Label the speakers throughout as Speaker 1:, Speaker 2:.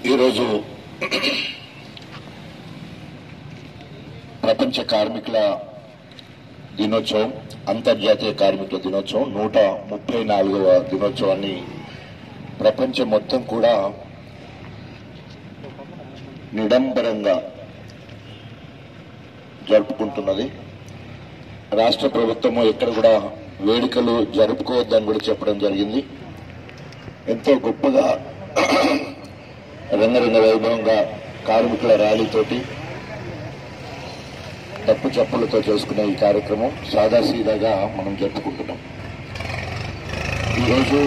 Speaker 1: ఈరోజు ప్రపంచ కార్మికుల దినోత్సవం అంతర్జాతీయ కార్మికుల దినోత్సవం నూట ముప్పై నాలుగవ దినోత్సవాన్ని ప్రపంచం మొత్తం కూడా నిడంబరంగా జరుపుకుంటున్నది రాష్ట్ర ప్రభుత్వము ఎక్కడ కూడా వేడుకలు జరుపుకోవద్దని కూడా చెప్పడం జరిగింది ఎంతో గొప్పగా రంగరంగ వైభవంగా కార్మికుల ర్యాలీతోటి తప్పు చప్పులతో చేసుకునే ఈ కార్యక్రమం సాదాసీదాగా మనం జరుపుకుంటున్నాం ఈరోజు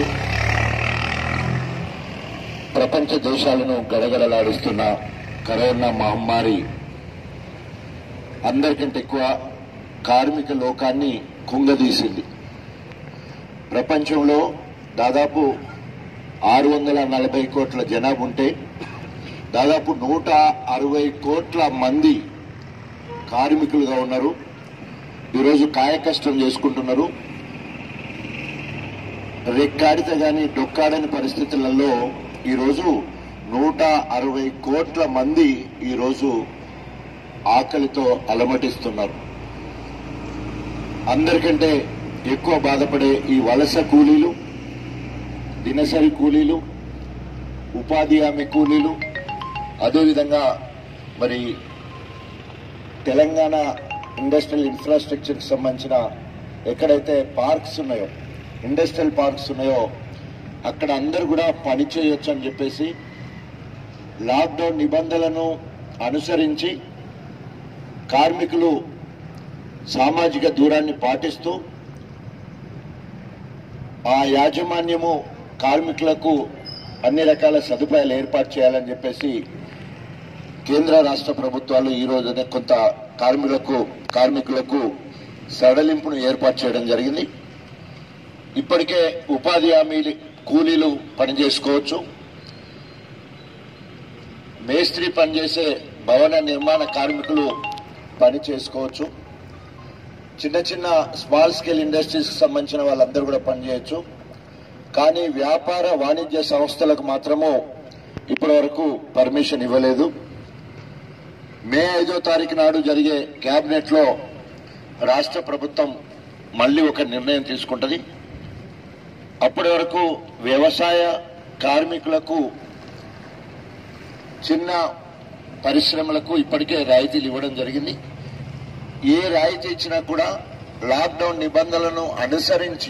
Speaker 1: ప్రపంచ దేశాలను గడగడలాడిస్తున్న కరోనా మహమ్మారి అందరికంటే ఎక్కువ కార్మిక లోకాన్ని కుంగదీసింది ప్రపంచంలో దాదాపు ఆరు వందల నలభై కోట్ల జనాభా ఉంటే దాదాపు నూట అరవై కోట్ల మంది కార్మికులుగా ఉన్నారు ఈరోజు కాయకష్టం చేసుకుంటున్నారు రెక్కాడితే గాని డొక్కాడని పరిస్థితులలో ఈరోజు నూట అరవై కోట్ల మంది ఈరోజు ఆకలితో అలమటిస్తున్నారు అందరికంటే ఎక్కువ బాధపడే ఈ వలస కూలీలు దినసరి కూలీలు ఉపాధి హామీ కూలీలు అదేవిధంగా మరి తెలంగాణ ఇండస్ట్రియల్ ఇన్ఫ్రాస్ట్రక్చర్కి సంబంధించిన ఎక్కడైతే పార్క్స్ ఉన్నాయో ఇండస్ట్రియల్ పార్క్స్ ఉన్నాయో అక్కడ అందరూ కూడా పని చేయొచ్చు అని చెప్పేసి లాక్డౌన్ నిబంధనలను అనుసరించి కార్మికులు సామాజిక దూరాన్ని పాటిస్తూ ఆ యాజమాన్యము కార్మికులకు అన్ని రకాల సదుపాయాలు ఏర్పాటు చేయాలని చెప్పేసి కేంద్ర రాష్ట్ర ప్రభుత్వాలు ఈ రోజునే కొంత కార్మికులకు కార్మికులకు సడలింపును ఏర్పాటు చేయడం జరిగింది ఇప్పటికే ఉపాధి హామీ కూలీలు పనిచేసుకోవచ్చు మేస్త్రి పనిచేసే భవన నిర్మాణ కార్మికులు పని చేసుకోవచ్చు చిన్న చిన్న స్మాల్ స్కేల్ ఇండస్ట్రీస్ కి సంబంధించిన వాళ్ళందరూ కూడా పనిచేయచ్చు కానీ వ్యాపార వాణిజ్య సంస్థలకు మాత్రము ఇప్పటి వరకు పర్మిషన్ ఇవ్వలేదు మే ఐదో తారీఖు నాడు జరిగే కేబినెట్ లో రాష్ట్ర ప్రభుత్వం మళ్ళీ ఒక నిర్ణయం తీసుకుంటది అప్పటి వరకు వ్యవసాయ కార్మికులకు చిన్న పరిశ్రమలకు ఇప్పటికే రాయితీలు ఇవ్వడం జరిగింది ఏ రాయితీ ఇచ్చినా కూడా లాక్డౌన్ నిబంధనలను అనుసరించి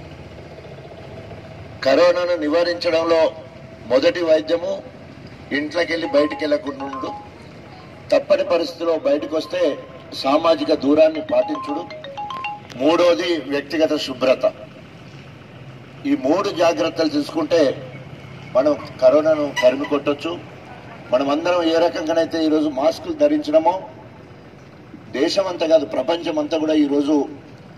Speaker 1: కరోనాను నివారించడంలో మొదటి వైద్యము ఇంట్లోకి వెళ్ళి బయటికి వెళ్ళకుండా ఉండు తప్పని పరిస్థితిలో బయటకు వస్తే సామాజిక దూరాన్ని పాటించుడు మూడోది వ్యక్తిగత శుభ్రత ఈ మూడు జాగ్రత్తలు తీసుకుంటే మనం కరోనాను తరిమి కొట్టొచ్చు మనం అందరం ఏ రకంగానైతే ఈరోజు మాస్కులు ధరించడమో దేశం అంతా కాదు ప్రపంచం అంతా కూడా ఈరోజు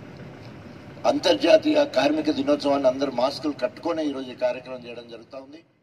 Speaker 1: అంతర్జాతీయ కార్మిక దినోత్సవాన్ని అందరూ మాస్కులు కట్టుకొని ఈరోజు ఈ కార్యక్రమం చేయడం జరుగుతూ ఉంది